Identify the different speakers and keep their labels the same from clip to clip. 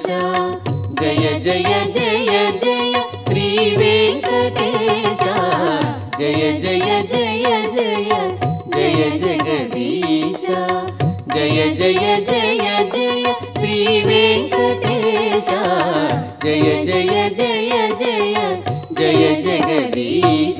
Speaker 1: జయ జయ జయ జయ శ్రీ వెంకటేశ జయ జయ జయ జయ జయ జగదీశ జయ జయ జయ జయ శ్రీ వెంకటేశ జయ జయ జయ జయ జయ జగదీశ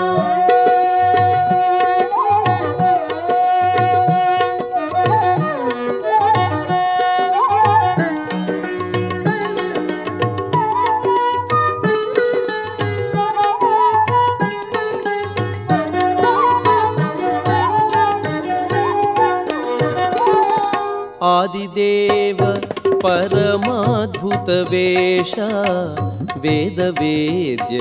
Speaker 2: ఆదిదేవ పరమాద్భుత వేష వేదవేద్య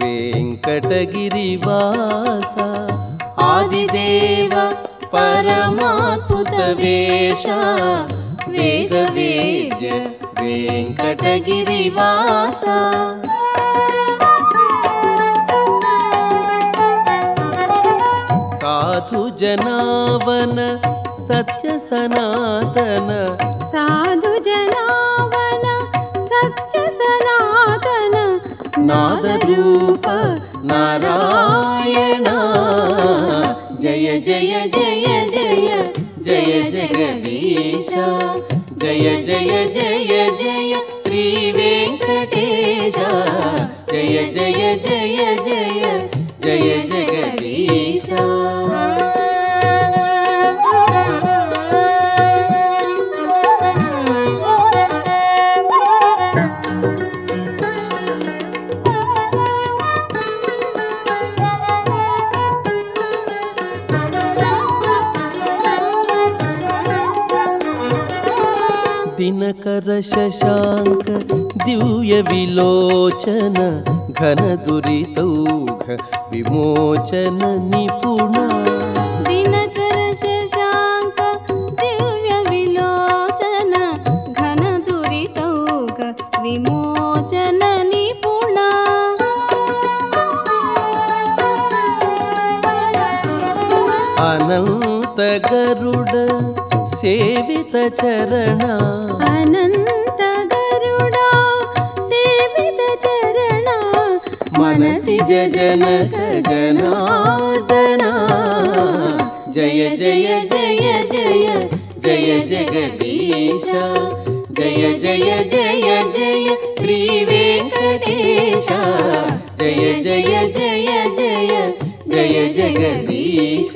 Speaker 2: వెంకటగిరివాస
Speaker 1: ఆదిదేవ పరమాద్భుత వేష వేద వేద్య వెంకటగిరివాస
Speaker 2: సాధు జనావన సత్య సనాతన
Speaker 3: సాధు జనావన సత్య సనాతన
Speaker 1: నాదరూప నారాయణ జయ జయ జయ జయ జయ జగదీశ జయ జయ జయ జయ శ్రీ వెంకటేశ జయ జయ జయ జయ జయ జగదీశ
Speaker 2: దినకర శశాంక దివ్య విలోచన ఘన దురితౌఘ విమోచన నిపుణ
Speaker 3: దినకర శశాంక దివ్య విలోచన ఘన దురితౌక విమోచన నిపుణ
Speaker 2: అనంత గరుడ సేవిత చరణ
Speaker 3: అనంత గరుడా సేవిత చరణ
Speaker 1: మనసిజ జనక జనార్దన జయ జయ జయ జయ జయ జగదీశ జయ జయ జయ జయ శ్రీ వెంకటేశ జయ జయ జయ జయ జయ జగదీశ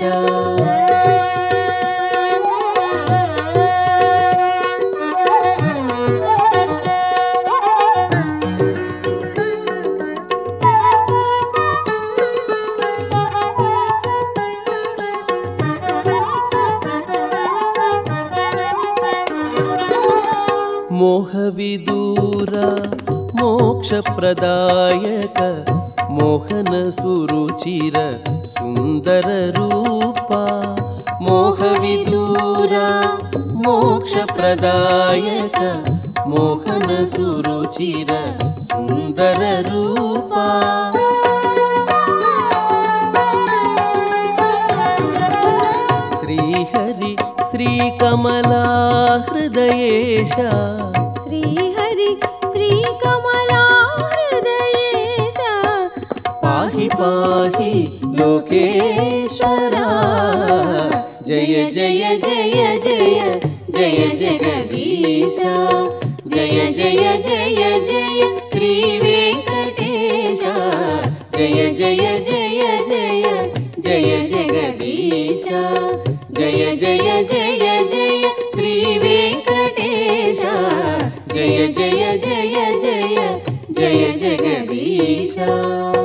Speaker 2: మోహ విదూర మోక్ష ప్రదాయక మోహన సురుచిర సుందర రూపా
Speaker 1: మోహ విదూర మోక్ష ప్రదాయక మోహన సురుచిర సుందర రూపా
Speaker 2: శ్రీహరి శ్రీకమలా హృదయేశ
Speaker 3: శ్రీహరి శ్రీకమలా హృదయేశ
Speaker 2: పాహి పాహి
Speaker 1: లోకేశ్వర జయ జయ జయ జయ జయ జగదీశ జయ జయ జయ జయ శ్రీ వెంకటేశ జయ జయ జయ జయ జయ జగదీశ జయ జయ జయ జయ శ్రీ వెంకటేశ జయ జయ జయ జయ జయ జగదీశ